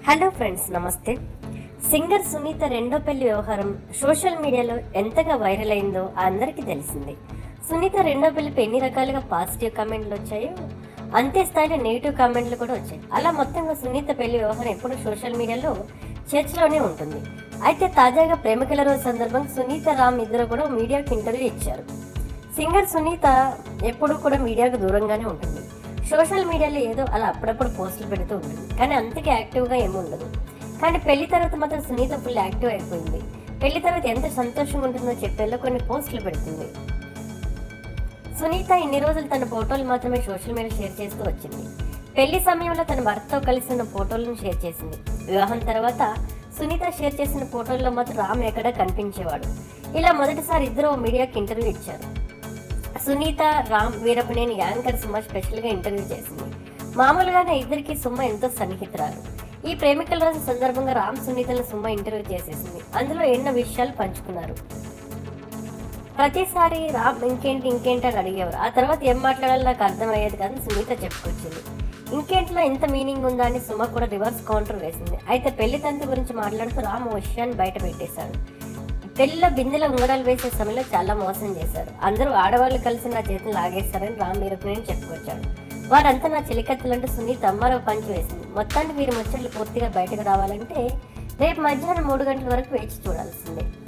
hello friends నమస్తే singer Sunitha రెండో పెళ్లి వ్యవహారం సోషల్ మీడియాలో ఎంతగా వైరల్ అయిందో అందరికీ తెలిసిందే సునీత రెండో పెళ్లిపై ఎన్ని రకాలుగా పాజిటివ్ కామెంట్లు వచ్చాయో అంతే స్థాయిలో నెగిటివ్ కామెంట్లు కూడా వచ్చాయి అలా మొత్తంగా సునీత పెళ్లి వ్యవహారం ఎప్పుడు సోషల్ మీడియాలో చర్చలోనే ఉంటుంది అయితే తాజాగా ప్రేమికుల రోజు సందర్భంగా సునీత రామ్ ఇద్దరు కూడా మీడియాకి ఇంటర్వ్యూ ఇచ్చారు సింగర్ సునీత ఎప్పుడు కూడా మీడియాకు దూరంగానే ఉంటుంది సోషల్ మీడియాలో ఏదో అలా అప్పుడప్పుడు పోస్టులు పెడుతూ ఉంటుంది కానీ అంతగా యాక్టివ్గా ఏమి ఉండదు కానీ పెళ్లి తర్వాత మాత్రం సునీత ఫుల్ యాక్టివ్ అయిపోయింది పెళ్లి తర్వాత ఎంత సంతోషంగా ఉంటుందో చెప్పేలా కొన్ని పోస్టులు పెడుతుంది సునీత ఇన్ని రోజులు తన ఫోటోలు మాత్రమే సోషల్ మీడియా షేర్ చేస్తూ వచ్చింది పెళ్లి సమయంలో తన భర్తతో కలిసి ఉన్న ఫోటోలను షేర్ చేసింది వివాహం తర్వాత సునీత షేర్ చేసిన ఫోటోల్లో మాత్రం రామ్ ఎక్కడా కనిపించేవాడు ఇలా మొదటిసారి ఇద్దరు మీడియాకి ఇంటర్వ్యూ ఇచ్చారు సునీత రామ్ వీరపనేని యాంకర్ సుమ స్పెషల్ గా ఇంటర్వ్యూ చేసింది మామూలుగానే ఇద్దరికి సుమ ఎంతో సన్నిహితురాలు ఈ ప్రేమికుల రోజు సందర్భంగా రామ్ సునీతల సుమ ఇంటర్వ్యూ చేసేసింది అందులో ఎన్నో విషయాలు పంచుకున్నారు ప్రతిసారి రామ్ ఇంకేంటి ఇంకేంటి అని అడిగేవారు ఆ తర్వాత ఏం మాట్లాడాలో నాకు అర్థమయ్యేది కాదు సునీత చెప్పుకొచ్చింది ఇంకేంట్లో ఇంత మీనింగ్ ఉందా అని సుమ కూడా రివర్స్ కౌంటర్ వేసింది అయితే పెళ్లి తంతు గురించి మాట్లాడుతూ రామ్ ఓ విషయాన్ని బయట పెట్టేశాడు పెళ్లిలో బిందెలో ఉంగరాలు వేసే సమయంలో చాలా మోసం చేశారు అందరూ ఆడవాళ్ళు కలిసి నా చేతిని లాగేస్తారని రామ్ వీరపనేని చెప్పుకొచ్చాడు వారంతా నా చెలికత్తలంటూ సునీత అమ్మారో పంచి వేసింది మొత్తానికి వీరి ముచ్చట్లు పూర్తిగా బయటకు రావాలంటే రేపు మధ్యాహ్నం మూడు గంటల వరకు వేచి చూడాల్సిందే